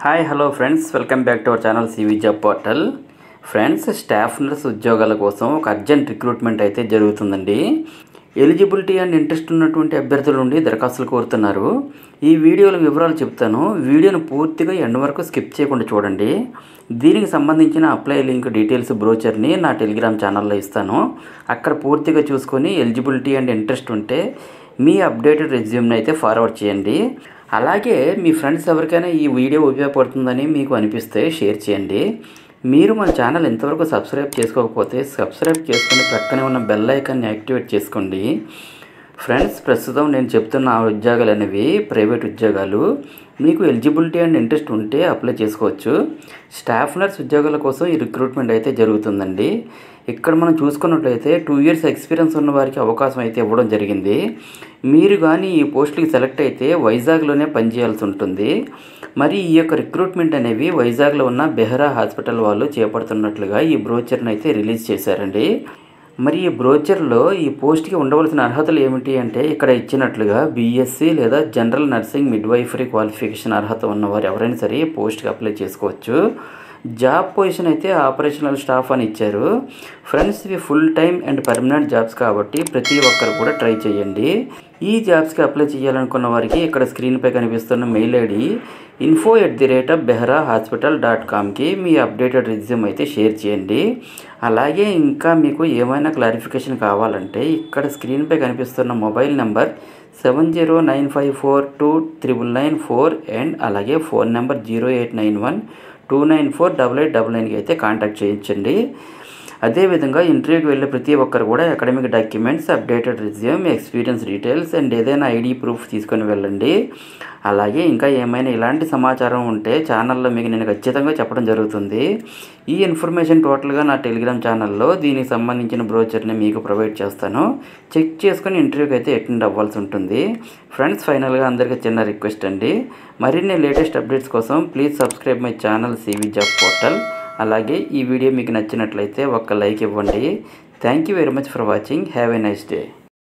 hi hello friends welcome back to our channel CV job portal friends staff nurse ఉద్యోగాల కోసం ఒక urgent recruitment అయితే జరుగుతుందండి eligibility and interest ఉన్నటువంటి అభ్యర్థుల నుండి దరఖాస్తులు కోరుతున్నారు ఈ వీడియోలో వివరాలు చెప్తాను వీడియోను పూర్తిగా ఎండ్ వరకు స్కిప్ చేయకుండా చూడండి దీనికి సంబంధించిన అప్లై లింక్ డీటెయిల్స్ బ్రోచర్ని నా టెలిగ్రామ్ ఛానల్లో ఇస్తాను అక్కడ పూర్తిగా చూసుకొని ఎలిజిబిలిటీ అండ్ ఇంట్రెస్ట్ ఉంటే మీ అప్డేటెడ్ రెజ్యూమ్ని అయితే ఫార్వర్డ్ చేయండి అలాగే మీ ఫ్రెండ్స్ ఎవరికైనా ఈ వీడియో ఉపయోగపడుతుందని మీకు అనిపిస్తే షేర్ చేయండి మీరు మన ఛానల్ ఇంతవరకు సబ్స్క్రైబ్ చేసుకోకపోతే సబ్స్క్రైబ్ చేసుకుని ప్రక్కనే ఉన్న బెల్ ఐకాన్ని యాక్టివేట్ చేసుకోండి ఫ్రెండ్స్ ప్రస్తుతం నేను చెప్తున్న ఆ ఉద్యోగాలు అనేవి ప్రైవేట్ ఉద్యోగాలు మీకు ఎలిజిబిలిటీ అండ్ ఇంట్రెస్ట్ ఉంటే అప్లై చేసుకోవచ్చు స్టాఫ్ నర్స్ ఉద్యోగాల కోసం ఈ రిక్రూట్మెంట్ అయితే జరుగుతుందండి ఇక్కడ మనం చూసుకున్నట్లయితే టూ ఇయర్స్ ఎక్స్పీరియన్స్ ఉన్న వారికి అవకాశం అయితే ఇవ్వడం జరిగింది మీరు కానీ ఈ పోస్టులకి సెలెక్ట్ అయితే వైజాగ్లోనే పనిచేయాల్సి ఉంటుంది మరి ఈ యొక్క రిక్రూట్మెంట్ అనేవి వైజాగ్లో ఉన్న బెహ్రా హాస్పిటల్ వాళ్ళు చేపడుతున్నట్లుగా ఈ బ్రోచర్ని అయితే రిలీజ్ చేశారండి మరి ఈ బ్రోచర్లో ఈ పోస్ట్కి ఉండవలసిన అర్హతలు ఏమిటి అంటే ఇక్కడ ఇచ్చినట్లుగా బీఎస్సీ లేదా జనరల్ నర్సింగ్ మిడ్వైఫరీ క్వాలిఫికేషన్ అర్హత ఉన్నవారు ఎవరైనా సరే ఈ పోస్ట్కి అప్లై చేసుకోవచ్చు జాబ్ పొజిషన్ అయితే ఆపరేషనల్ స్టాఫ్ అని ఇచ్చారు ఫ్రెండ్స్ ఇవి full time and permanent jobs కాబట్టి ప్రతి ఒక్కరు కూడా ట్రై చేయండి ఈ జాబ్స్కి అప్లై చేయాలనుకున్న వారికి ఇక్కడ స్క్రీన్పై కనిపిస్తున్న mail ID info at the rate of Behera hospital dot కామ్కి మీ అప్డేటెడ్ రిజ్యూమ్ అయితే షేర్ చేయండి అలాగే ఇంకా మీకు ఏమైనా క్లారిఫికేషన్ కావాలంటే ఇక్కడ స్క్రీన్పై కనిపిస్తున్న mobile number seven zero nine five four two triple nine four and అలాగే phone number zero eight nine one two nine four double eight double నైన్కి అయితే కాంటాక్ట్ చేయించండి అదేవిధంగా ఇంటర్వ్యూకి వెళ్ళే ప్రతి ఒక్కరు కూడా academic documents updated resume experience details and ఏదైనా ఐడి ప్రూఫ్ తీసుకొని వెళ్ళండి అలాగే ఇంకా ఏమైనా ఇలాంటి సమాచారం ఉంటే ఛానల్లో మీకు నేను ఖచ్చితంగా చెప్పడం జరుగుతుంది ఈ ఇన్ఫర్మేషన్ టోటల్గా నా టెలిగ్రామ్ ఛానల్లో దీనికి సంబంధించిన బ్రోచర్ని మీకు ప్రొవైడ్ చేస్తాను చెక్ చేసుకొని ఇంటర్వ్యూకి అయితే అటెండ్ అవ్వాల్సి ఉంటుంది ఫ్రెండ్స్ ఫైనల్గా అందరికీ చిన్న రిక్వెస్ట్ అండి మరిన్ని లేటెస్ట్ అప్డేట్స్ కోసం please subscribe my channel CV job portal అలాగే ఈ వీడియో మీకు నచ్చినట్లయితే ఒక్క లైక్ ఇవ్వండి thank you very much for watching have a nice day